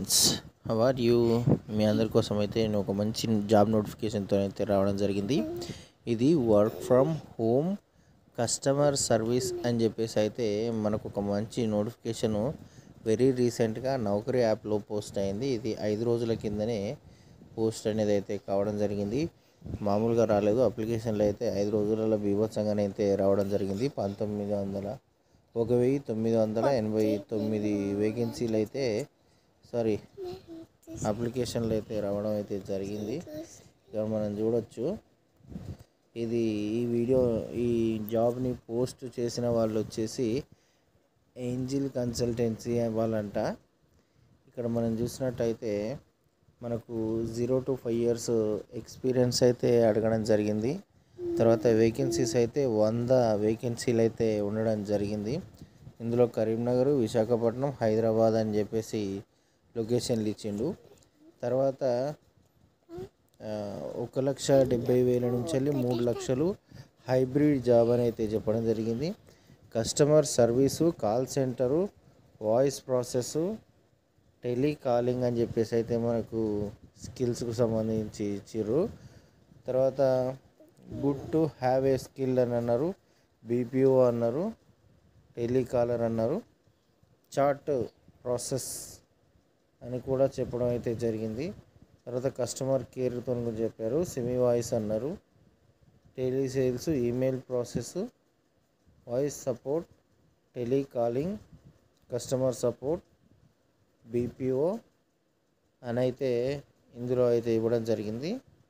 friends are you మీ అందరి కోసం అయితే నేను ఒక మంచి జాబ్ నోటిఫికేషన్తో అయితే రావడం జరిగింది ఇది work from home customer service అని చెప్పేసి అయితే మనకు ఒక మంచి నోటిఫికేషను వెరీ రీసెంట్గా నౌకరీ యాప్లో పోస్ట్ అయింది ఇది ఐదు రోజుల కిందనే పోస్ట్ అనేది అయితే కావడం జరిగింది మామూలుగా రాలేదు అప్లికేషన్లో అయితే ఐదు రోజులలో బీభత్సంగానే అయితే రావడం జరిగింది పంతొమ్మిది వందల ఒక వెయ్యి తొమ్మిది వందల ఎనభై తొమ్మిది వేకెన్సీలు అయితే సారీ అప్లికేషన్లు అయితే రావడం అయితే జరిగింది ఇక్కడ మనం చూడొచ్చు ఇది ఈ వీడియో ఈ జాబ్ని పోస్ట్ చేసిన వాళ్ళు వచ్చేసి ఏంజిల్ కన్సల్టెన్సీ వాళ్ళంట ఇక్కడ మనం చూసినట్టయితే మనకు zero to five years experience అయితే అడగడం జరిగింది తర్వాత వేకెన్సీస్ అయితే వంద వేకెన్సీలు అయితే ఉండడం జరిగింది ఇందులో కరీంనగర్ విశాఖపట్నం హైదరాబాద్ అని చెప్పేసి లొకేషన్లు ఇచ్చిండు తర్వాత ఆ, ఒక లక్ష డెబ్బై వేల నుంచి వెళ్ళి మూడు లక్షలు హైబ్రిడ్ జాబ్ అని అయితే చెప్పడం జరిగింది customer service call centre voice process telecalling అని చెప్పేసి అయితే మనకు స్కిల్స్కు సంబంధించి ఇచ్చిర్రు తర్వాత good to have a skill అని అన్నారు బీపీఓ అన్నారు టెలికాలర్ అన్నారు చాట్ ప్రాసెస్ అని కూడా చెప్పడం అయితే జరిగింది తర్వాత కస్టమర్ కేర్తో కూడా చెప్పారు సెమీ వాయిస్ అన్నారు telesales email process voice support telecalling customer support BPO అని అయితే ఇందులో అయితే ఇవ్వడం జరిగింది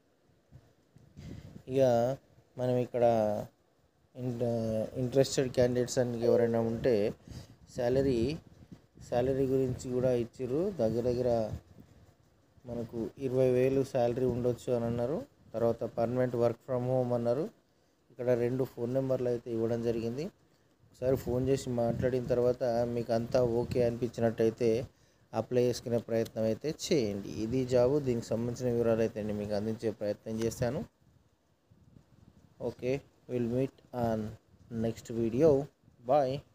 ఇక మనం ఇక్కడ ఇంట్రెస్టెడ్ క్యాండిడేట్స్ అని ఎవరైనా ఉంటే శాలరీ శాలరీ గురించి కూడా ఇచ్చిర్రు దగ్గర దగ్గర మనకు ఇరవై వేలు శాలరీ ఉండొచ్చు అని అన్నారు తర్వాత పర్మనెంట్ వర్క్ ఫ్రమ్ హోమ్ అన్నారు ఇక్కడ రెండు ఫోన్ నెంబర్లు అయితే ఇవ్వడం జరిగింది ఒకసారి ఫోన్ చేసి మాట్లాడిన తర్వాత మీకు అంతా ఓకే అనిపించినట్టయితే అప్లై చేసుకునే ప్రయత్నం అయితే చేయండి ఇది జాబు దీనికి సంబంధించిన వివరాలు అయితే నేను మీకు అందించే ప్రయత్నం చేశాను okay will meet on next video bye